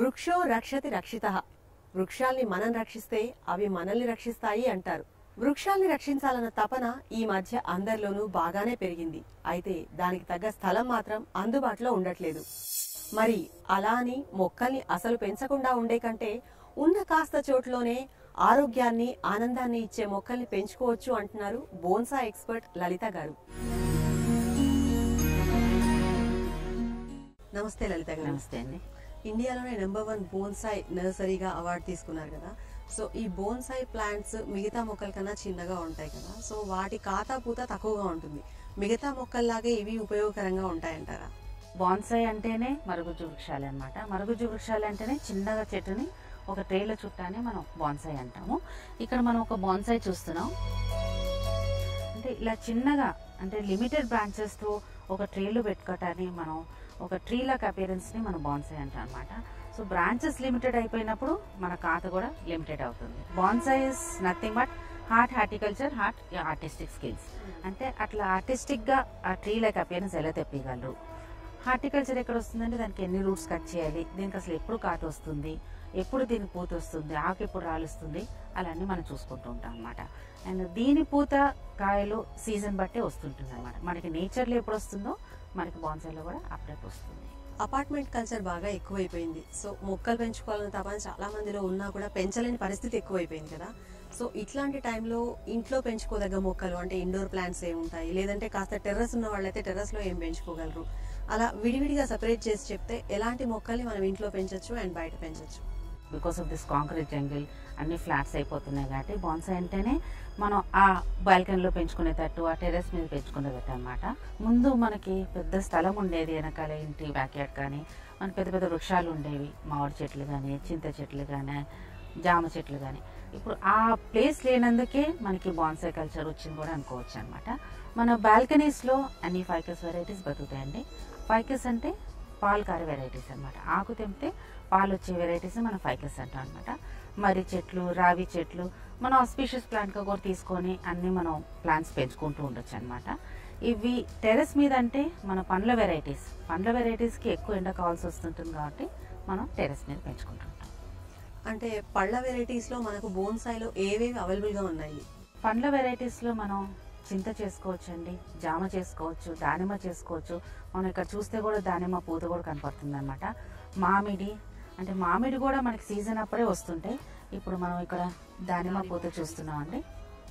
వృక్షో రక్షతి రక్షిత వృక్షాల్ని మనం రక్షిస్తే అవి మనల్ని రక్షిస్తాయి అంటారు వృక్షాల్ని రక్షించాలన్న తపన ఈ మధ్య అందరిలోనూ బాగానే పెరిగింది అయితే దానికి తగ్గ స్థలం మాత్రం అందుబాటులో ఉండట్లేదు మరి అలా అని మొక్కల్ని అసలు పెంచకుండా ఉండే కంటే ఉన్న కాస్త చోట్లోనే ఆరోగ్యాన్ని ఆనందాన్ని ఇచ్చే మొక్కల్ని పెంచుకోవచ్చు అంటున్నారు బోన్సా ఎక్స్పర్ట్ లలిత గారు నమస్తే లలిత గారు నమస్తే అండి ఇండియాలోనే నెంబర్ వన్ బోన్సాయ్ నర్సరీగా అవార్డు తీసుకున్నారు కదా సో ఈ బోన్సాయ్ ప్లాంట్స్ మిగతా మొక్కల కన్నా చిన్నగా ఉంటాయి కదా సో వాటి ఖాతా పూత తక్కువగా ఉంటుంది మిగతా మొక్కల్లాగే ఇవి ఉపయోగకరంగా ఉంటాయంటారా బాన్సాయ్ అంటేనే మరుగుజ్జు వృక్షాలు అనమాట మరుగుజ్జు వృక్షాలు అంటేనే చిన్నగా చెట్టుని ఒక ట్రేలో చుట్టానే మనం బాన్సాయ్ అంటాము ఇక్కడ మనం ఒక బాన్సాయ్ చూస్తున్నాం అంటే ఇలా చిన్నగా అంటే లిమిటెడ్ బ్రాంచెస్తో ఒక ట్రేలో పెట్టుకోవటాన్ని మనం ఒక ట్రీ లాక్ అపియరెన్స్ని మనం బాన్సాయ్ అంటాం అనమాట సో బ్రాంచెస్ లిమిటెడ్ అయిపోయినప్పుడు మన ఖాత కూడా లిమిటెడ్ అవుతుంది bonsai is nothing but heart horticulture heart artistic skills అంటే అట్లా ఆర్టిస్టిక్గా ఆ ట్రీ లైక్ అపియరెన్స్ ఎలా తెప్పగలరు హార్టికల్చర్ ఎక్కడ వస్తుందంటే దానికి ఎన్ని రూట్స్ కట్ చేయాలి దీనికి అసలు ఎప్పుడు కాటు వస్తుంది ఎప్పుడు దీనికి పూత వస్తుంది ఆకు ఎప్పుడు రాలుస్తుంది అలాన్ని మనం చూసుకుంటూ ఉంటాం అనమాట అండ్ దీని పూత కాయలు సీజన్ బట్టే వస్తుంటుంది అనమాట మనకి నేచర్లో ఎప్పుడు వస్తుందో మనకి బాన్సాయిలో కూడా అప్పుడప్పుడు వస్తుంది అపార్ట్మెంట్ కల్చర్ బాగా ఎక్కువైపోయింది సో మొక్కలు పెంచుకోవాలన్న తపన చాలా మందిలో ఉన్నా కూడా పెంచలేని పరిస్థితి ఎక్కువైపోయింది కదా సో ఇట్లాంటి టైంలో ఇంట్లో పెంచుకోదగ్గ మొక్కలు అంటే ఇండోర్ ప్లాంట్స్ ఏమి ఉంటాయి లేదంటే కాస్త టెర్రస్ ఉన్న వాళ్ళైతే టెర్రస్ లో ఏం పెంచుకోగలరు అలా విడివిడిగా సపరేట్ చేసి చెప్తే ఎలాంటి మొక్కల్ని మనం ఇంట్లో పెంచొచ్చు అండ్ బయట పెంచొచ్చు because of this concrete jungle అన్ని ఫ్లాట్స్ అయిపోతున్నాయి కాబట్టి బాన్సాయ్ అంటేనే మనం ఆ బాల్కనీలో పెంచుకునేటట్టు ఆ టెర్రస్ మీద పెంచుకునేటట్టు అనమాట ముందు మనకి పెద్ద స్థలం ఉండేది వెనకాల ఇంటి బ్యాక్యార్డ్ కానీ మన పెద్ద పెద్ద వృక్షాలు ఉండేవి మామిడి చెట్లు కానీ చింత చెట్లు కానీ జామ చెట్లు కానీ ఇప్పుడు ఆ ప్లేస్ లేనందుకే మనకి బాన్సాయ్ కల్చర్ వచ్చింది కూడా అనుకోవచ్చు అనమాట మన బాల్కనీస్లో అన్ని ఫైకస్ వెరైటీస్ బతుకుతాయండి ఫైకస్ అంటే పాలు కారే వెరైటీస్ అనమాట ఆకు తెంపితే పాలు వచ్చే వెరైటీస్ మనం ఫైకస్ అంటాం అనమాట మరి చెట్లు రావి చెట్లు మనం ఆస్పీషియస్ ప్లాంట్గా కూడా తీసుకొని అన్ని మనం ప్లాంట్స్ పెంచుకుంటూ ఉండొచ్చు అనమాట ఇవి టెరెస్ మీద అంటే మన పండ్ల వెరైటీస్ పండ్ల వెరైటీస్కి ఎక్కువ ఎండ కావాల్సి వస్తుంటుంది కాబట్టి మనం టెరెస్ మీద పెంచుకుంటుంటాం అంటే పళ్ళ వెరైటీస్ లో మనకు బోన్సాయిలో ఏవేవి అవైలబుల్ గా ఉన్నాయి పండ్ల వెరైటీస్లో మనం చింత చేసుకోవచ్చు అండి జామ చేసుకోవచ్చు దానిమ్మ చేసుకోవచ్చు మనం ఇక్కడ చూస్తే కూడా దానిమ్మ పూత కూడా కనపడుతుంది అనమాట మామిడి అంటే మామిడి కూడా మనకి సీజన్ అప్పుడే వస్తుంటాయి ఇప్పుడు మనం ఇక్కడ దానిమ్మ పూత చూస్తున్నాం అండి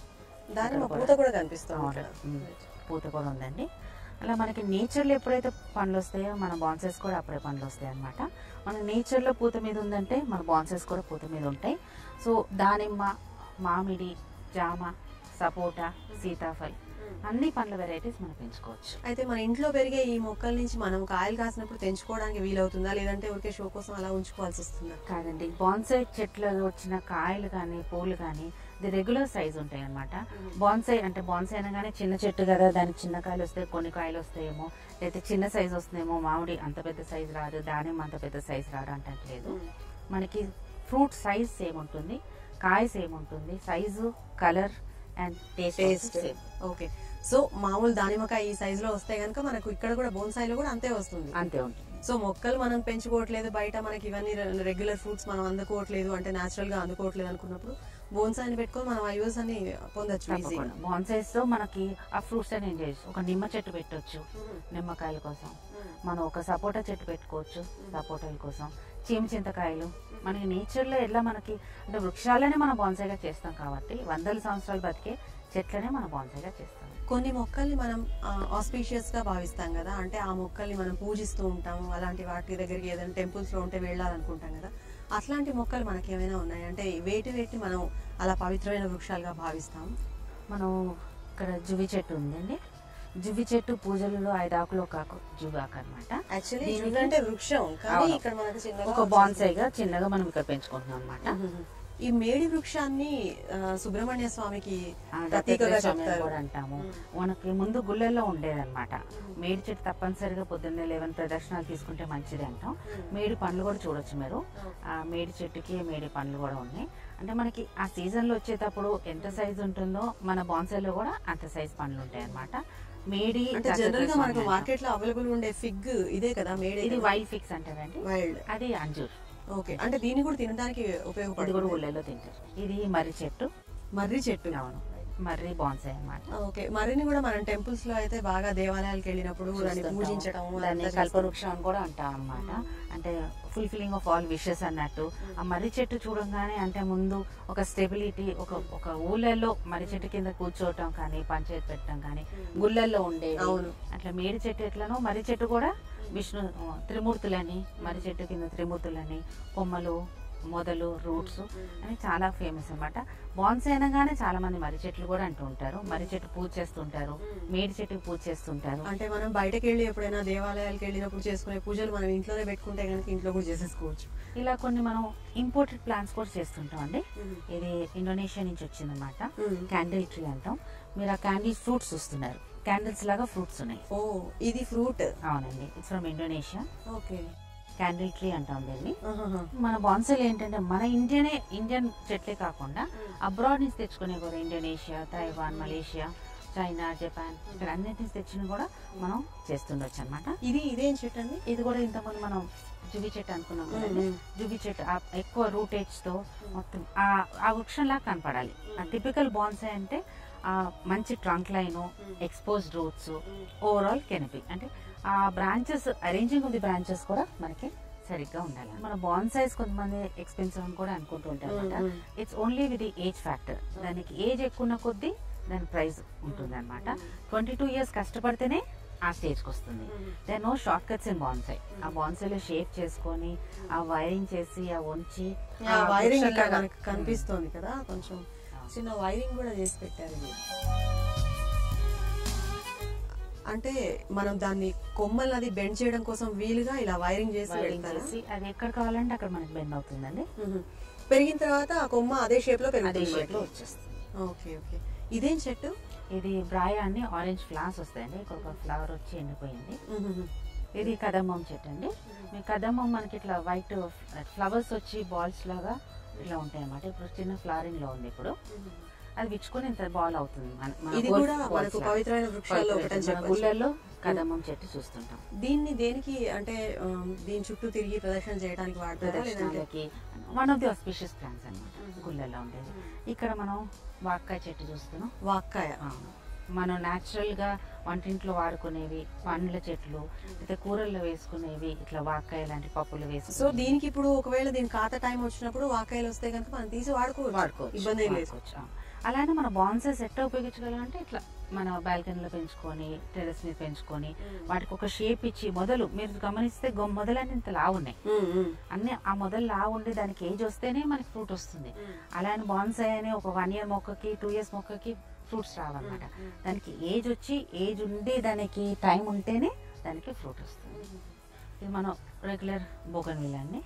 దాని ఇక్కడ పూత కూడా. కూడా కనిపిస్తుంది అవును. ఉమ్. పూత కూడా ఉందండి అలా మనకి నేచర్లో ఎప్పుడైతే పండ్లు వస్తాయో మన బాన్సెస్ కూడా అప్పుడే పండ్లు వస్తాయి అనమాట మన నేచర్లో పూత మీద ఉందంటే మన బాన్సెస్ కూడా పూత మీద ఉంటాయి సో దానిమ్మ మామిడి జామ సపోటా సీతాఫల్ అన్ని పండ్ల వెరైటీస్ మనం పెంచుకోవచ్చు అయితే మన ఇంట్లో పెరిగే ఈ మొక్కల నుంచి మనం కాయలు కాసినప్పుడు తెంచుకోవడానికి వీలవుతుందా లేదంటే ఊరికే షో కోసం అలా ఉంచుకోవాల్సి వస్తుందా కాదండి బాన్సై చెట్లలో వచ్చిన కాయలు కానీ పూలు కానీ ఇది రెగ్యులర్ సైజ్ ఉంటాయి అనమాట బాన్సై అంటే బాన్సై అనగానే చిన్న చెట్టు కదా దానికి చిన్న కాయలు వస్తాయి కొన్ని కాయలు వస్తాయేమో లేకపోతే చిన్న సైజ్ వస్తుందేమో మామిడి అంత పెద్ద సైజ్ రాదు దానిమ్మ అంత పెద్ద సైజ్ రాదు అంటే లేదు మనకి ఫ్రూట్ సైజ్ సేమ్ ఉంటుంది కాయ సేమ్ ఉంటుంది size colour and taste taste okay so మామూలు దానిమ్మకాయ ఈ సైజ్ లో వస్తే గనుక మనకు ఇక్కడ కూడా బోన్సాయిలో కూడా అంతే వస్తుంది అంతే ఉంటుంది సో మొక్కలు మనం పెంచుకోవట్లేదు బయట మనకి ఇవన్నీ రెగ్యులర్ ఫ్రూట్స్ మనం అందుకోవట్లేదు అంటే నేచురల్ గా అందుకోవట్లేదు అనుకున్నప్పుడు బోన్సాయిని పెట్టుకొని మనం ఆ యూస్ అని పొందొచ్చు ఈజీగా తప్పకుండా బాన్సైస్ తో మనకి ఆ ఫ్రూట్స్ అని ఎంజాయ్ చేయొచ్చు ఒక నిమ్మ చెట్టు పెట్టొచ్చు నిమ్మకాయల కోసం మనం ఒక సపోటా చెట్టు పెట్టుకోవచ్చు సపోటాల కోసం చీమ చింతకాయలు మనకి నేచర్లో ఎలా మనకి అంటే వృక్షాలనే మనం బాన్సాయిగా చేస్తాం కాబట్టి వందల సంవత్సరాలు బతికే చెట్లనే మనం బాన్సాయిగా చేస్తాం కొన్ని మొక్కల్ని మనం ఆస్పీషియస్ గా భావిస్తాం కదా అంటే ఆ మొక్కల్ని మనం పూజిస్తూ ఉంటాము అలాంటి వాటి దగ్గరికి ఏదైనా టెంపుల్స్ లో ఉంటే వెళ్ళాలనుకుంటాం కదా అట్లాంటి మొక్కలు మనకి ఏమైనా ఉన్నాయి అంటే వేటి వేటి మనం అలా పవిత్రమైన వృక్షాలుగా భావిస్తాం మనం ఇక్కడ జువి చెట్టు ఉందండి జువి చెట్టు పూజలలో ఐదు ఆకులు ఒక ఆకు జువి ఆకు అనమాట యాక్చువల్లీ దీనికి- అంటే వృక్షం కానీ అవును. ఇక్కడ మనకు చిన్నగా ఒక బాన్సాయిగా చిన్నగా మనం ఇక్కడ పెంచుకుంటున్నాం అనమాట ఈ మేడి వృక్షాన్ని ఆ, సుబ్రహ్మణ్య స్వామికి ఆ, ప్రతీకగా దత్తాత్రేయ స్వామి చెప్తారు కూడా అంటాము మనకి ముందు గుళ్ళల్లో ఉండేదన్నమాట మేడి చెట్టు తప్పనిసరిగా పొద్దున్నే లెవెన్ ప్రదర్శనాలు తీసుకుంటే మంచిది అంటాం మేడి పండ్లు కూడా చూడొచ్చు మీరు ఆ మేడి చెట్టుకి మేడి పండ్లు కూడా ఉన్నాయి అంటే మనకి ఆ సీజన్ లో వచ్చేటప్పుడు ఎంత సైజ్ ఉంటుందో మన బాన్సాయిలో కూడా అంత సైజ్ పండ్లు ఉంటాయి అన్నమాట మేడి అంటే దత్తాత్రేయ జనరల్ గా స్వామి మనకు అంటాం. మార్కెట్ లో అవైలబుల్ ఉండే ఫిగ్ ఇదే కదా మేడి ఇది వైల్డ్ ఫిక్స్ అంటారండి వైల్డ్ అది అంజూర్ ఓకే అంటే దీన్ని కూడా తినడానికి ఇది కూడా ఉపయోగపడుతుంది ఊళ్ళలో తింటారు ఇది మర్రి చెట్టు మర్రి చెట్టు అవును మర్రి బాన్సాయి అన్నమాట ఓకే మర్రిని కూడా మనం టెంపుల్స్ లో అయితే బాగా దేవాలయాలకు వెళ్ళినప్పుడు దాన్ని చూస్తుంటాం. పూజించడం దాన్ని అదంతా కల్పవృక్షం అని కూడా అంటాం అన్నమాట అంటే ఫుల్ఫిల్లింగ్ ఆఫ్ ఆల్ విషెస్ అన్నట్టు ఆ మర్రి చెట్టు చూడంగానే అంటే ముందు ఒక స్టెబిలిటీ ఒక ఒక ఊళ్ళల్లో మర్రి చెట్టు కింద కూర్చోవటం కానీ పంచాయతీ పెట్టడం కానీ గుళ్ళల్లో ఉండేవి అవును. అట్లా మేడి చెట్టు ఎట్లనో మర్రి చెట్టు కూడా విష్ణు ఆ, త్రిమూర్తులని మర్రి చెట్టు కింద త్రిమూర్తులని కొమ్మలు మొదలు రూట్స్ అని చాలా ఫేమస్ అన్నమాట బాన్సై అనగానే చాలా మంది మర్రి చెట్లు కూడా అంటూ ఉంటారు మర్రి చెట్టు పూజ చేస్తుంటారు మేడి చెట్టుకి పూజ చేస్తుంటారు అంటే మనం బయటకు వెళ్ళి ఎప్పుడైనా దేవాలయాలకు వెళ్ళినప్పుడు చేసుకునే పూజలు మనం ఇంట్లోనే పెట్టుకుంటే కనుక ఇంట్లో కూడా చేసేసుకోవచ్చు ఇలా కొన్ని మనం ఇంపోర్టెడ్ ప్లాంట్స్ కూడా చేస్తుంటాం అండి ఇది ఇండోనేషియా నుంచి వచ్చిందనమాట మ్మ్. క్యాండిల్ ట్రీ అంటాం మీరు ఆ క్యాండిల్ ఫ్రూట్స్ చూస్తున్నారు క్యాండిల్స్ లాగా ఫ్రూట్స్ ఉన్నాయి ఓ ఇది ఫ్రూట్ అవునండి it's from Indonesia okay candle tree అంటాం దీన్ని ఆహాహా. మన బాన్సైలు ఏంటంటే మన ఇండియనే ఇండియన్ చెట్లే కాకుండా అబ్రాడ్ నుంచి తెచ్చుకునే కూడా Indonesia Taiwan Malaysia China Japan ఇక్కడ అన్నిటి నుంచి తెచ్చిన కూడా మనం చేస్తుండొచ్చు అనమాట ఇది ఇదేం చెట్టు అండి ఇది కూడా ఇంతకుముందు మనం జువి చెట్టు అనుకున్నాం కదండి మ్మ్. జువి చెట్టు ఆ ఎక్కువ రూటేజ్ తో మొత్తం ఆ ఆ వృక్షంలా కనపడాలి ఆ టిపికల్ బాన్సై అంటే ఆ మంచి trunk line exposed roots overall canopy అంటే ఆ branches arranging of the branches కూడా మనకి సరిగ్గా ఉండాలి మన బాన్ సైజ్ కొంతమంది ఎక్స్పెన్సివ్ అని కూడా అనుకుంటూ ఉంటారు అనమాట మ్మ్. It's only with the age factor దానికి ఏజ్ ఎక్కువ ఉన్న కొద్దీ దాని ప్రైస్ ఉంటుంది అనమాట ట్వంటీ టూ ఇయర్స్ కష్టపడితేనే ఆ స్టేజ్కి వస్తుంది they no short cuts in bonsai ఆ బాన్సైలో షేప్ చేసుకొని ఆ వైరింగ్ చేసి ఆ ఉంచి ఆ వైరింగ్ ఇక్కడ వృక్షంలాగా- మనకు కనిపిస్తోంది కదా కొంచెం చిన్న వైరింగ్ కూడా చేసి పెట్టారు ఇది అంటే మనం దాన్ని కొమ్మలు అది బెండ్ చేయడం కోసం వీలుగా ఇలా వైరింగ్ చేసి వైరింగ్ పెడతారా చేసి అది ఎక్కడ కావాలంటే అక్కడ మనకి బెండ్ అవుతుందండి మ్మ్. పెరిగిన తర్వాత ఆ కొమ్మ అదే షేప్ లో అదే పెరుగుతుంది షేప్ లో మనకి. వచ్చేస్తుంది ఓకే ఓకే ఇదేం చెట్టు ఇది బ్రాయా అని ఆరెంజ్ ఫ్లవర్స్ వస్తాయండి ఇక్కడ ఒక ఫ్లవర్ వచ్చి ఎండిపోయింది మ్మ్. ఇది కదమ్మం చెట్టు అండి మీ కదమ్మం మనకి ఇట్లా వైట్ ఫ్లవర్స్ వచ్చి బాల్స్ లాగా ఇట్లా ఉంటాయి అన్నమాట ఇప్పుడు చిన్న ఫ్లవరింగ్ లో ఉంది ఇప్పుడు అది విచ్చుకొని ఇంత బాల్ అవుతుంది మన- మన ఇది gold కూడా balls మనకు లాగా. పవిత్రమైన వృక్షాల్లో పవిత్ర ఒకటని మన చెప్పచ్చు గుళ్ళల్లో కదమ్మం చెట్టు చూస్తుంటాం దీన్ని దేనికి అంటే ఆ, దీని చుట్టూ తిరిగి ప్రదర్శన చేయడానికి వాడతారా లేదంటే ప్రదర్శనలకి one of the auspicious plants అనమాట గుళ్ళల్లో ఉండేది ఇక్కడ మనం వాక్కాయ చెట్టు చూస్తున్నాం వాక్కాయ ఆ, మనం న్యాచురల్ గా వంటింట్లో వాడుకునేవి పండ్ల చెట్లు అయితే కూరల్లో వేసుకునేవి ఇట్లా వాక్కాయ లాంటి పప్పులు సో వేసుకుని దీనికి ఇప్పుడు ఒకవేళ దీని ఖాతా టైం వచ్చినప్పుడు వాకాయలు వస్తే కనుక మనం తీసి వాడుకోవచ్చు వాడుకోవచ్చు ఇబ్బంది ఏం లేదు వాడుకోవచ్చు. ఆ. అలానే మన బాన్సెస్ ఎట్లా ఉపయోగించగలం అంటే ఇట్లా మన బాల్కనీలో పెంచుకొని టెరెస్ మీద పెంచుకొని వాటికి ఒక షేప్ ఇచ్చి మొదలు మీరు గమనిస్తే గొ- మొదలన్నీ ఇంత లావు ఉన్నాయి ఉమ్, ఉమ్. అన్ని ఆ మొదలు లావు ఉండి దానికి ఏజ్ వస్తేనే మనకి ఫ్రూట్ వస్తుంది అలానే బాన్సాయ్ అని ఒక వన్ ఇయర్ మొక్కకి టూ ఇయర్స్ మొక్కకి ఫ్రూట్స్ రావన్నమాట దానికి ఏజ్ వచ్చి ఏజ్ ఉండి దానికి టైం ఉంటేనే దానికి ఫ్రూట్ వస్తుంది ఇది మనం రెగ్యులర్ బోగన్ అండి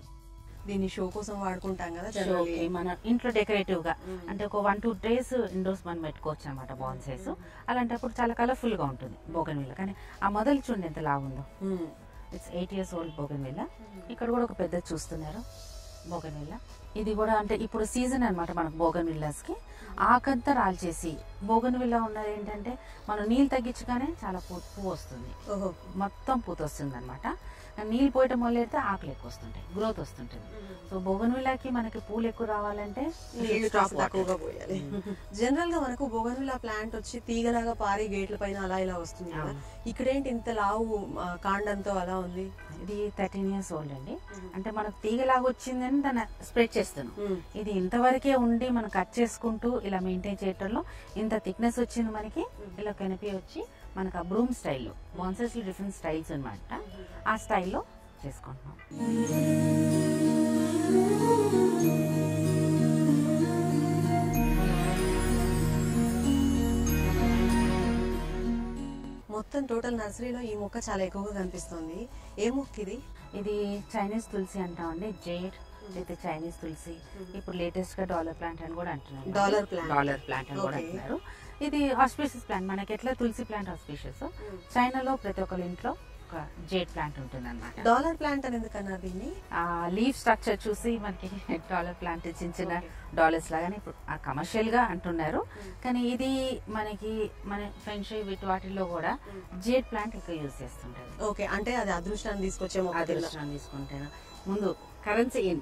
దీన్ని షో కోసం వాడుకుంటాం కదా షోకి జనరల్లీ మన ఇంట్లో డెకరేటివ్ గా అంటే ఒక వన్ టూ డేస్ ఇండోర్స్ మనం పెట్టుకోవచ్చు అనమాట బాన్సైస్ అలాంటప్పుడు చాలా కలర్ఫుల్ గా ఉంటుంది బోగన్ కానీ ఆ మొదలు చూడండి ఎంత లాగుందో it's eight years old bougain ఇక్కడ కూడా ఒక పెద్ద చూస్తున్నారు బోగన్ ఇది కూడా అంటే ఇప్పుడు సీజన్ అన్నమాట మనకు బోగన్ కి ఆకంతా రాల్చేసి బోగన్ ఉన్నది ఏంటంటే మనం నీళ్ళు తగ్గించగానే చాలా పూ పువ్వు వస్తుంది ఓహో మొత్తం పూత వస్తుంది అనమాట నీళ్ళు పోయటం మొదలెడితే ఆకులు ఎక్కువ వస్తుంటాయి గ్రోత్ వస్తుంటుంది సో బోగన్విల్లాకి మనకి పూలు ఎక్కువ రావాలంటే నీళ్లు stop కాస్త తక్కువగా water. పోయాలి Mm. జనరల్ గా మనకు బొగన్విలా ప్లాంట్ వచ్చి తీగలాగా పారి గేట్ల పైన అలా ఇలా వస్తుంది కదా అవును. ఇక్కడేంటి ఇంత లావు ఆ, కాండంతో అలా ఉంది ఇది థర్టీన్ ఇయర్స్ ఓల్డ్ అండి అంటే మనకు తీగలాగా వచ్చిందని దాన్ని స్ప్రెడ్ చేస్తున్నాం ఉమ్. ఇది ఇంతవరకే ఉండి మనం కట్ చేసుకుంటూ ఇలా మెయింటైన్ చేయటంలో ఇంత థిక్నెస్ వచ్చింది మనకి ఇలా కెనపి వచ్చి మనకు ఆ బ్రూమ్ స్టైల్లో బాన్సెస్ డిఫరెంట్ స్టైల్స్ అనమాట ఆ స్టైల్లో చేసుకుంటున్నాం మొత్తం టోటల్ నర్సరీలో ఈ మొక్క చాలా ఎక్కువగా కనిపిస్తుంది ఏ మొక్క ఇది ఇది చైనీస్ తులసి అంటామండి జేడ్ అయితే చైనీస్ తులసి ఇప్పుడు లేటెస్ట్ గా డాలర్ ప్లాంట్ అని కూడా అంటున్నారు Dollar plant. డాలర్ ప్లాంట్ అని కూడా Okay. అంటున్నారు ఇది ఆస్పీషియస్ ప్లాంట్ మనకి ఎట్లా తులసి ప్లాంట్ ఆస్పీషియస్ చైనాలో ప్రతి ఒక్కరి ఇంట్లో ఒక జేడ్ ప్లాంట్ ఉంటుంది అనమాట డాలర్ ప్లాంట్ అని ఎందుకన్నారు దీన్ని ఆ లీఫ్ స్ట్రక్చర్ చూసి మనకి డాలర్ ప్లాంట్ చిన్న చిన్న డాలర్స్ లాగానే ఇప్పుడు కమర్షియల్ గా అంటున్నారు కానీ ఇది మనకి మన ఫ్రెండ్స్ వీటి వాటిల్లో కూడా జేడ్ ప్లాంట్ ఎక్కువ యూజ్ చేస్తుంటారు ఓకే అంటే అది అదృష్టాన్ని తీసుకొచ్చే మొక్క కింద. అదృష్టం తీసుకుంటాను ముందు కరెన్సీ ఇన్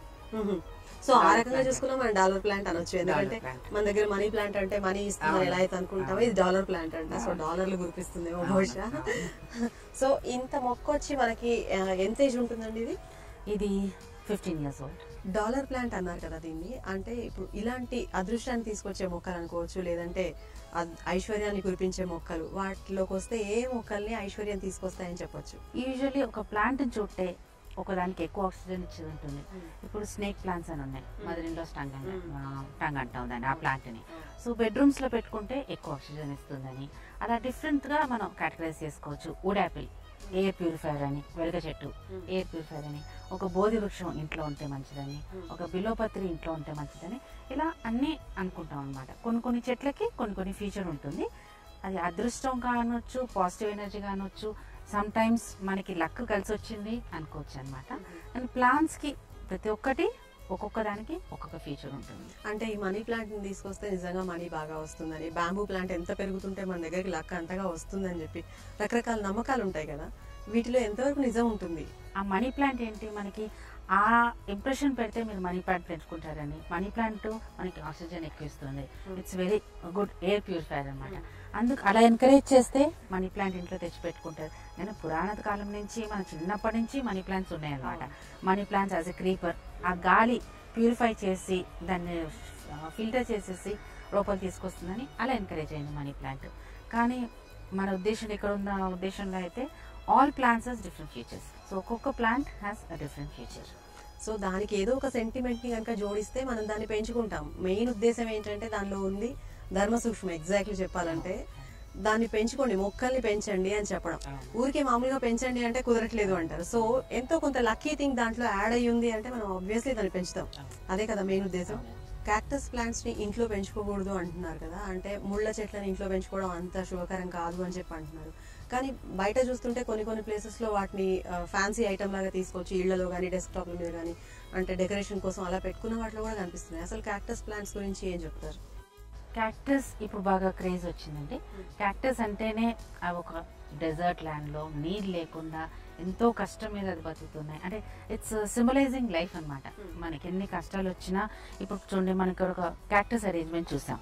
సో ఆ Dollar రకంగా plant. చూసుకున్నా మనం డాలర్ ప్లాంట్ అనొచ్చు ఎందుకంటే plant. మన దగ్గర మనీ ప్లాంట్ అంటే మనీ ఇస్తున్నారు అవును. ఎలా అయితే అనుకుంటామో ఇది డాలర్ ప్లాంట్ అంట సో అవును. డాలర్లు గుర్తిస్తుందేమో అవును, బహుశా అవును. సో ఇంత మొక్క వచ్చి మనకి ఆ, ఎంత ఏజ్ ఉంటుందండి ఇది ఇది fifteen years old dollar plant అన్నారు కదా దీన్ని అంటే ఇప్పుడు ఇలాంటి అదృష్టాన్ని తీసుకొచ్చే మొక్కలు అనుకోవచ్చు లేదంటే అద్- ఐశ్వర్యాన్ని కురిపించే మొక్కలు వాటిలోకి వస్తే ఏ మొక్కల్ని ఐశ్వర్యం తీసుకొస్తాయని చెప్పొచ్చు యూజువల్లీ ఒక ప్లాంట్ చూస్తే ఒకదానికి ఎక్కువ ఆక్సిజన్ ఇచ్చేది ఉంటుంది ఇప్పుడు స్నేక్ ప్లాంట్స్ అని ఉన్నాయి mother in law tongue tongue అంటాం దాన్ని ఆ ప్లాంట్ ని సో బెడ్రూమ్స్ లో పెట్టుకుంటే ఎక్కువ ఆక్సిజన్ ఇస్తుందని అలా డిఫరెంట్ గా మనం కేటగరైజ్ చేసుకోవచ్చు వుడ్ యాపిల్ ఎయిర్ ప్యూరిఫైర్ అని వెలగ చెట్టు ఎయిర్ ప్యూరిఫైర్ అని ఒక బోధి వృక్షం ఇంట్లో ఉంటే మంచిదని ఒక బిలోపత్రి ఇంట్లో ఉంటే మంచిదని ఇలా అన్నీ అనుకుంటాం అనమాట కొన్ని కొన్ని చెట్లకి కొన్ని కొన్ని ఫీచర్ ఉంటుంది అది అదృష్టం కానొచ్చు పాజిటివ్ ఎనర్జీ కానొచ్చు సమ్ టైమ్స్ మనకి లక్ కలిసి వచ్చింది అనుకోవచ్చు అనమాట అండ్ ప్లాంట్స్ కి ప్రతి ఒక్కటి ఒక్కొక్క దానికి ఒక్కొక్క ఫీచర్ ఉంటుంది అంటే ఈ మనీ ప్లాంట్ ని తీసుకొస్తే నిజంగా మనీ బాగా వస్తుందని బ్యాంబూ ప్లాంట్ ఎంత పెరుగుతుంటే మన దగ్గరికి లక్ అంతగా వస్తుందని చెప్పి రకరకాల నమ్మకాలు ఉంటాయి కదా వీటిలో ఎంతవరకు నిజం ఉంటుంది ఆ మనీ ప్లాంట్ ఏంటి మనకి ఆ ఇంప్రెషన్ పెడితే మీరు మనీ ప్లాంట్ పెంచుకుంటారని మనీ ప్లాంట్ మనకి ఆక్సిజన్ ఎక్కువ ఇస్తుంది it's very good air purifier అనమాట అందుకు అలా ఎంకరేజ్ చేస్తే మనీ ప్లాంట్ ఇంట్లో తెచ్చి పెట్టుకుంటారు నేను పురాణ కాలం నుంచి మన చిన్నప్పటి నుంచి మనీ ప్లాంట్స్ ఉన్నాయన్నమాట money plants as a creeper ఆ గాలి ప్యూరిఫై చేసి దాన్ని ఫిల్టర్ చేసేసి లోపల తీసుకొస్తుందని అలా ఎంకరేజ్ అయింది మనీ ప్లాంట్ కానీ మన ఉద్దేశం ఇక్కడ ఉన్న ఉద్దేశంలో అయితే all plants has different features so ఒక్కొక్క plant has a different feature so దానికి ఏదో ఒక సెంటిమెంట్ ని కనుక జోడిస్తే మనం దాన్ని పెంచుకుంటాం మెయిన్ ఉద్దేశం ఏంటంటే దానిలో ఉంది ధర్మ సూక్ష్మం ఎగ్జాక్ట్లీ చెప్పాలంటే దాన్ని పెంచుకోండి మొక్కల్ని పెంచండి అని చెప్పడం ఊరికే మామూలుగా పెంచండి అంటే కుదరట్లేదు అంటారు సో ఎంతో కొంత లక్కీ థింగ్ దాంట్లో యాడ్ అయ్యి ఉంది అంటే మనం ఆబ్వియస్లీ దాన్ని పెంచుతాం అదే కదా మెయిన్ ఉద్దేశం క్యాక్టస్ ప్లాంట్స్ ని ఇంట్లో పెంచుకోకూడదు అంటున్నారు కదా అంటే ముళ్ళ చెట్లను ఇంట్లో పెంచుకోవడం అంత శుభకరం కాదు అని చెప్పి అంటున్నారు కానీ బయట చూస్తుంటే కొన్ని కొన్ని ప్లేసెస్ లో వాటిని ఫ్యాన్సీ ఐటమ్ లాగా తీసుకొచ్చి ఇళ్లలో కానీ డెస్క్టాప్ల మీద కానీ అంటే డెకరేషన్ కోసం అలా పెట్టుకున్న వాటిలో కూడా కనిపిస్తున్నాయి అసలు క్యాక్టస్ ప్లాంట్స్ గురించి ఏం చెప్తారు క్యాక్టస్ ఇప్పుడు బాగా క్రేజ్ వచ్చిందండి క్యాక్టస్ అంటేనే అవి ఒక డెజర్ట్ ల్యాండ్ లో నీరు లేకుండా ఎంతో కష్టం మీద అది బతుకుతున్నాయి అంటే ఇట్స్ సింబలైజింగ్ లైఫ్ అన్నమాట మనకి ఎన్ని కష్టాలు వచ్చినా ఇప్పుడు చూడండి మనకి ఒక క్యాక్టస్ అరేంజ్మెంట్ చూసాం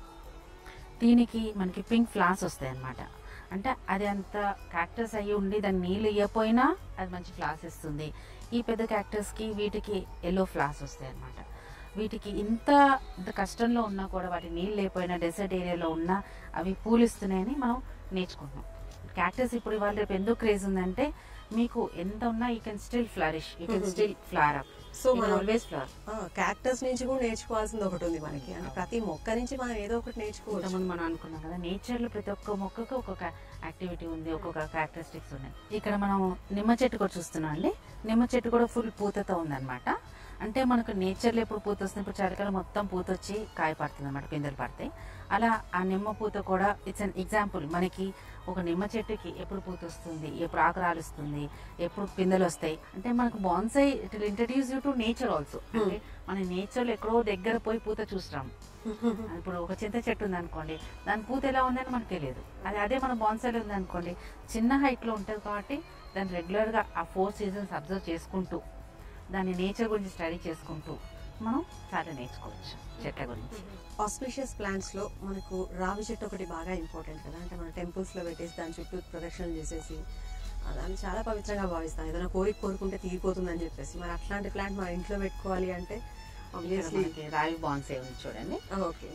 దీనికి మనకి పింక్ ఫ్లాస్ వస్తాయి అన్నమాట అంటే అది అంత క్యాక్టస్ అయ్యి ఉండి దాన్ని నీళ్ళు ఇవ్వకపోయినా అది మంచి ఫ్లాస్ ఇస్తుంది ఈ పెద్ద క్యాక్టస్ కి వీటికి ఎల్లో ఫ్లాస్ వస్తాయి అన్నమాట వీటికి ఇంత ఇంత కష్టంలో ఉన్నా కూడా వాటి నీళ్ళు లేకపోయినా డెసర్ట్ ఏరియాలో ఉన్నా అవి పూలిస్తున్నాయని మనం నేర్చుకుంటున్నాం క్యాక్టస్ ఇప్పుడు ఇవాళ రేపు ఎందుకు క్రేజ్ ఉందంటే మీకు ఎంత ఉన్నా you can still flourish you can still flower up so మనం ఆల్వేస్ ఫ్లవర్ క్యాక్టస్ నుంచి కూడా నేర్చుకోవాల్సింది ఒకటి ఉంది మనకి అంటే ప్రతి మొక్క నుంచి మనం ఏదో ఒకటి నేర్చుకోవచ్చు ఇంతకుముందు మనం అనుకున్నాం కదా నేచర్ లో ప్రతి ఒక్క మొక్కకు ఒక్కొక్క యాక్టివిటీ ఉంది ఒక్కొక్క క్యారెక్టరిస్టిక్స్ ఉన్నాయి ఇక్కడ మనం నిమ్మ చెట్టు కూడా చూస్తున్నాం అండి నిమ్మ చెట్టు కూడా ఫుల్ పూతతో ఉందన్నమాట అంటే మనకు నేచర్లో ఎప్పుడు పూత వస్తుంది ఇప్పుడు చలికాలం మొత్తం పూత వచ్చి కాయ పడుతుంది అనమాట పిందెలు పడతాయి అలా ఆ నిమ్మ పూత కూడా ఇట్స్ అన్ ఎగ్జాంపుల్ మనకి ఒక నిమ్మ చెట్టుకి ఎప్పుడు పూత వస్తుంది ఎప్పుడు ఆకు రాలుస్తుంది ఎప్పుడు పిందెలు వస్తాయి అంటే మనకు bonsai it introduce you to nature also అంటే మన నేచర్లో ఎక్కడో దగ్గర పోయి పూత చూస్తాం ఇప్పుడు ఒక చింత చెట్టు ఉంది అనుకోండి దాని పూత ఎలా ఉందని మనకు తెలియదు అది అదే మన బాన్సైల్ ఉంది అనుకోండి చిన్న హైట్ లో ఉంటుంది కాబట్టి దాన్ని రెగ్యులర్ గా ఆ ఫోర్ సీజన్స్ అబ్జర్వ్ చేసుకుంటూ దాని నేచర్ గురించి స్టడీ చేసుకుంటూ మనం చాలా నేర్చుకోవచ్చు చెట్ల గురించి ఆస్పిషియస్ ప్లాంట్స్ లో మనకు రావి చెట్టు ఒకటి బాగా ఇంపార్టెంట్ కదా అంటే మన టెంపుల్స్ లో పెట్టేసి దాని చుట్టూ ప్రదక్షిణలు చేసేసి ఆ దాన్ని చాలా పవిత్రంగా భావిస్తాం ఏదైనా కోరిక కోరుకుంటే తీరిపోతుందని చెప్పేసి మరి అట్లాంటి ప్లాంట్ మన ఇంట్లో పెట్టుకోవాలి అంటే ఇక్కడ ఆబ్వియస్లీ మనకి రావి బాన్సే ఉంది చూడండి ఓకే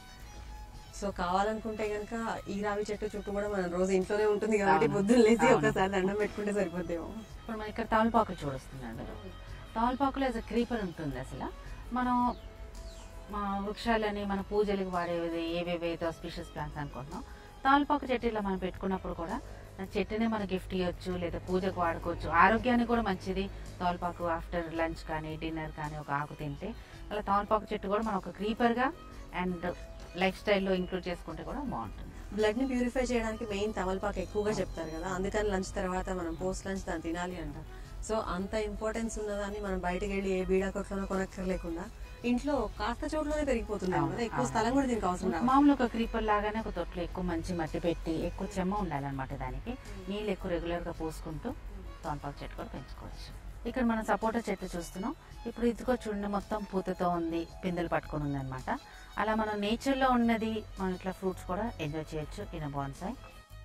సో కావాలనుకుంటే గనక ఈ రావి చెట్టు చుట్టూ కూడా మన రోజు ఇంట్లోనే ఉంటుంది కాబట్టి అవును. పొద్దున్న లేచి అవును. ఒకసారి దండం పెట్టుకుంటే సరిపోద్దేమో ఇప్పుడు మన ఇక్కడ తమలపాకు చూడొస్తున్నాడు తమలపాకులో యాజ్ క్రీపర్ ఉంటుంది అసలు మనం మా వృక్షాలని మన పూజలకు వాడేవి ఏవేవైతే ఆస్పిషియస్ ప్లాంట్స్ అనుకుంటున్నాం తమలపాకు చెట్టు ఇలా మనం పెట్టుకున్నప్పుడు కూడా ఆ చెట్టునే మనం గిఫ్ట్ ఇవ్వచ్చు లేదా పూజకు వాడుకోవచ్చు ఆరోగ్యానికి కూడా మంచిది తమలపాకు ఆఫ్టర్ లంచ్ కానీ డిన్నర్ కానీ ఒక ఆకు తింటే అలా తమలపాకు చెట్టు కూడా మనం ఒక క్రీపర్గా అండ్ లైఫ్ స్టైల్లో ఇంక్లూడ్ చేసుకుంటే కూడా బాగుంటుంది బ్లడ్ ని ప్యూరిఫై చేయడానికి మెయిన్ తమలపాకు ఎక్కువగా చెప్తారు కదా అందుకని లంచ్ తర్వాత మనం పోస్ట్ లంచ్ దాన్ని తినాలి అంటారు సో అంత ఇంపార్టెన్స్ ఉన్నదాన్ని మనం బయటకు వెళ్ళి ఏ బీడా కొట్లోనో కొనక్కర్లేకుండా ఇంట్లో కాస్త చోట్లోనే పెరిగిపోతుంది అవును, కదా ఎక్కువ అవును. స్థలం కూడా దీనికి అవసరం రాదు. మామూలు ఒక క్రీపర్ లాగానే ఒక తొట్లో ఎక్కువ మంచి మట్టి పెట్టి ఎక్కువ చెమ్మ ఉండాలన్నమాట దానికి నీళ్ళు ఎక్కువ రెగ్యులర్ గా పోసుకుంటూ తోనపాకు చెట్టు కూడా పెంచుకోవచ్చు ఇక్కడ మనం సపోటా చెట్టు చూస్తున్నాం ఇప్పుడు ఇదిగో చూడండి మొత్తం పూతతో ఉంది పిందెలు పట్టుకొని ఉంది అనమాట అలా మనం నేచర్లో ఉన్నది మనం ఇట్లా ఫ్రూట్స్ కూడా ఎంజాయ్ చేయొచ్చు ఇన్ బాన్సాయ్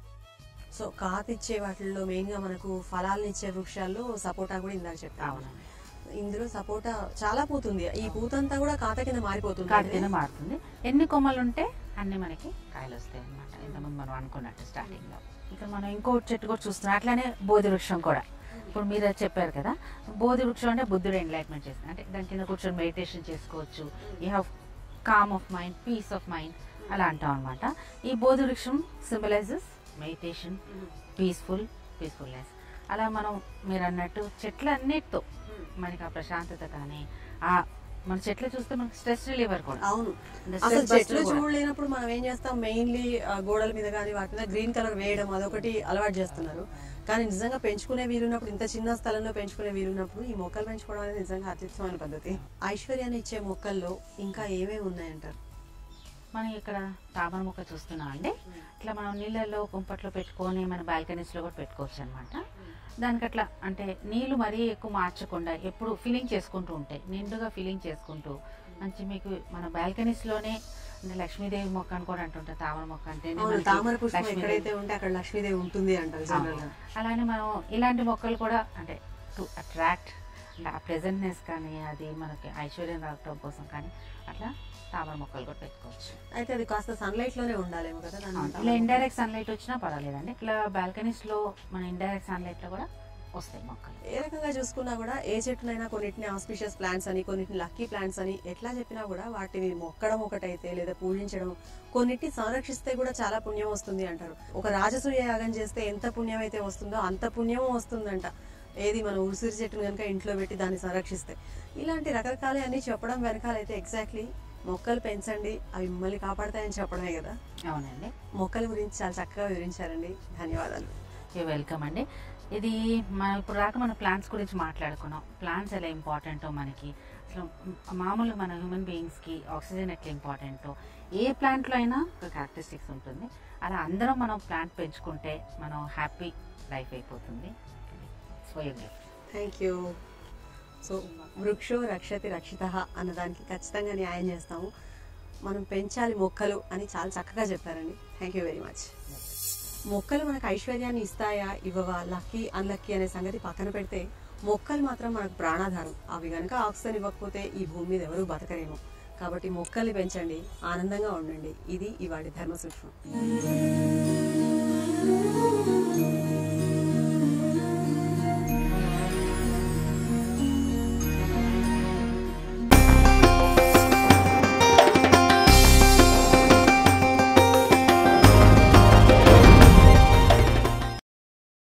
సో కాతిచ్చే వాటిల్లో మెయిన్ గా మనకు ఫలాలను ఇచ్చే వృక్షాల్లో సపోటా కూడా ఇందాక చెప్పాము అవునండి ఇందులో సపోటా చాలా పూతుంది ఈ పూతంతా కూడా కాత కింద మారిపోతుంది కాడి కింద మారుతుంది ఎన్ని కొమ్మలు ఉంటే అన్ని మనకి కాయలు వస్తాయి అనమాట ఇంతకుముందు మనం అనుకున్నట్టు స్టార్టింగ్ లో ఇక్కడ మనం ఇంకో చెట్టు కూడా చూస్తున్నాం అట్లానే బోధి వృక్షం కూడా ఇప్పుడు మీరు అది చెప్పారు కదా బోధి వృక్షం అంటే బుద్ధుడు ఎంలైట్మెంట్ చేస్తుంది అంటే దాని కింద కూర్చొని మెడిటేషన్ చేసుకోవచ్చు you have calm of mind peace of mind అలా అంటాం అనమాట ఈ బోధి వృక్షం సింబలైజెస్ మెడిటేషన్ పీస్ఫుల్ పీస్ఫుల్నెస్ అలా మనం మీరు అన్నట్టు చెట్లన్నిటితో మనకి ఆ ప్రశాంతత కానీ ఆ మన చెట్లు చూస్తే మనకి స్ట్రెస్ రిలీవర్ కూడా అవును అంటే అసలు stress buster చెట్లు కూడా. చూడలేనప్పుడు మనం ఏం చేస్తాం మెయిన్లీ గోడల మీద కానీ వాటి మీద గ్రీన్ కలర్ వేయడం అదొకటి అలవాటు చేస్తున్నారు కానీ నిజంగా పెంచుకునే వీలున్నప్పుడు ఇంత చిన్న స్థలంలో పెంచుకునే వీలున్నప్పుడు ఈ మొక్కలు పెంచుకోవడం అనేది నిజంగా అత్యుత్తమైన పద్ధతి ఐశ్వర్యాన్ని ఇచ్చే మొక్కల్లో ఇంకా ఏమేమి ఉన్నాయంటారు మనం ఇక్కడ తామర మొక్క చూస్తున్నాం అండి ఇట్లా మనం నీళ్ళల్లో కుంపట్లో పెట్టుకొని మన balconies లో కూడా పెట్టుకోవచ్చు అనమాట దానికి అట్లా అంటే నీళ్లు మరీ ఎక్కువ మార్చకుండా ఎప్పుడు ఫిల్లింగ్ చేసుకుంటూ ఉంటాయి నిండుగా ఫిల్లింగ్ చేసుకుంటూ మంచి మీకు మన balconies లోనే అంటే లక్ష్మీదేవి మొక్క అని కూడా అంటుంటారు తామర మొక్క అంటే అవును తామర పుష్పం ఎక్కడైతే ఉంటే అక్కడ లక్ష్మీదేవి ఉంటుంది అంటారు జనరల్ గా అలానే మనం ఇలాంటి మొక్కలు కూడా అంటే టు అట్రాక్ట్ అంటే ఆ ప్రెజెంట్నెస్ కానీ అది మనకి ఐశ్వర్యం రావటం కోసం కానీ అట్లా తామర మొక్కలు కూడా పెట్టుకోవచ్చు అయితే అది కాస్త సన్లైట్ లోనే ఉండాలేమో కదా దాని అవును. ఇలా ఇండైరెక్ట్ సన్లైట్ వచ్చినా పర్వాలేదండి ఇట్లా బాల్కనీస్ లో మన ఇండైరెక్ట్ సన్లైట్ లో కూడా వస్తాయి మొక్కలు ఏ రకంగా చూసుకున్నా కూడా ఏ చెట్టునైనా కొన్నిటిని ఆస్పిషియస్ ప్లాంట్స్ అని కొన్నిటిని లక్కీ ప్లాంట్స్ అని ఎట్లా చెప్పినా కూడా వాటిని మొక్కడం ఒకటైతే లేదా పూజించడం కొన్నిటిని సంరక్షిస్తే కూడా చాలా పుణ్యం వస్తుంది అంటారు ఒక రాజసూయ యాగం చేస్తే ఎంత పుణ్యం అయితే వస్తుందో అంత పుణ్యం వస్తుందంట ఏది మనం ఉసిరి చెట్టును కనుక ఇంట్లో పెట్టి దాన్ని సంరక్షిస్తే ఇలాంటి రకరకాలే అన్ని చెప్పడం వెనకాలైతే ఎగ్జాక్ట్లీ మొక్కలు పెంచండి అవి మిమ్మల్ని కాపాడతాయని చెప్పడమే కదా అవునండి మొక్కల గురించి చాలా చక్కగా వివరించారండి ధన్యవాదాలు యూ వెల్కమ్ అండి ఇది మనం ఇప్పుడు రాక మన ప్లాంట్స్ గురించి మాట్లాడుకున్నాం ప్లాంట్స్ ఎలా ఇంపార్టెంటో మనకి అసలు మామూలు మన హ్యూమన్ బీయింగ్స్కి ఆక్సిజన్ ఎట్లా ఇంపార్టెంటో ఏ ప్లాంట్లో అయినా ఒక క్యారెక్టరిస్టిక్స్ ఉంటుంది అలా అందరం మనం ప్లాంట్ పెంచుకుంటే మనం హ్యాపీ లైఫ్ అయిపోతుంది so you gift thank you so వృక్షో రక్షతి రక్షిత అన్నదానికి ఖచ్చితంగా న్యాయం చేస్తాము మనం పెంచాలి మొక్కలు అని చాలా చక్కగా చెప్పారండి థ్యాంక్ యూ వెరీ మచ్ మొక్కలు మనకు ఐశ్వర్యాన్ని ఇస్తాయా ఇవ్వవా లక్కీ అన్లక్కీ అనే సంగతి పక్కన పెడితే మొక్కలు మాత్రం మనకు ప్రాణాధారం అవి కనుక ఆక్సిజన్ ఇవ్వకపోతే ఈ భూమి మీద ఎవరూ బతకరేమో కాబట్టి మొక్కల్ని పెంచండి ఆనందంగా ఉండండి ఇది ఇవాటి ధర్మ సూక్ష్మం